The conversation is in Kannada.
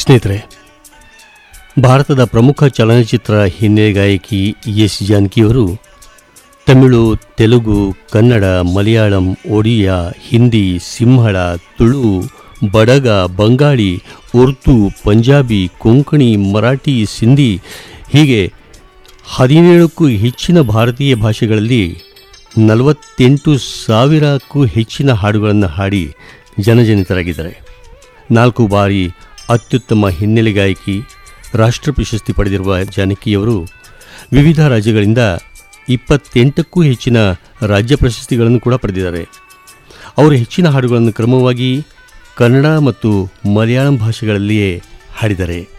ಸ್ನೇಹಿತರೆ ಭಾರತದ ಪ್ರಮುಖ ಚಲನಚಿತ್ರ ಹಿನ್ನೆಲೆ ಗಾಯಕಿ ಎಸ್ ಜಾನಕಿಯವರು ತಮಿಳು ತೆಲುಗು ಕನ್ನಡ ಮಲಯಾಳಂ ಒಡಿಯಾ ಹಿಂದಿ ಸಿಂಹಳ ತುಳು ಬಡಗ ಬಂಗಾಳಿ ಉರ್ದು ಪಂಜಾಬಿ ಕೊಂಕಣಿ ಮರಾಠಿ ಸಿಂಧಿ ಹೀಗೆ ಹದಿನೇಳಕ್ಕೂ ಹೆಚ್ಚಿನ ಭಾರತೀಯ ಭಾಷೆಗಳಲ್ಲಿ ನಲವತ್ತೆಂಟು ಸಾವಿರಕ್ಕೂ ಹೆಚ್ಚಿನ ಹಾಡುಗಳನ್ನು ಹಾಡಿ ಜನಜನಿತರಾಗಿದ್ದಾರೆ ನಾಲ್ಕು ಬಾರಿ ಅತ್ಯುತ್ತಮ ಹಿನ್ನೆಲೆ ಗಾಯಕಿ ರಾಷ್ಟ್ರ ಪ್ರಶಸ್ತಿ ಪಡೆದಿರುವ ಜಾನಕಿಯವರು ವಿವಿಧ ರಾಜ್ಯಗಳಿಂದ ಇಪ್ಪತ್ತೆಂಟಕ್ಕೂ ಹೆಚ್ಚಿನ ರಾಜ್ಯ ಪ್ರಶಸ್ತಿಗಳನ್ನು ಕೂಡ ಪಡೆದಿದ್ದಾರೆ ಅವರು ಹೆಚ್ಚಿನ ಹಾಡುಗಳನ್ನು ಕ್ರಮವಾಗಿ ಕನ್ನಡ ಮತ್ತು ಮಲಯಾಳಂ ಭಾಷೆಗಳಲ್ಲಿಯೇ ಹಾಡಿದ್ದಾರೆ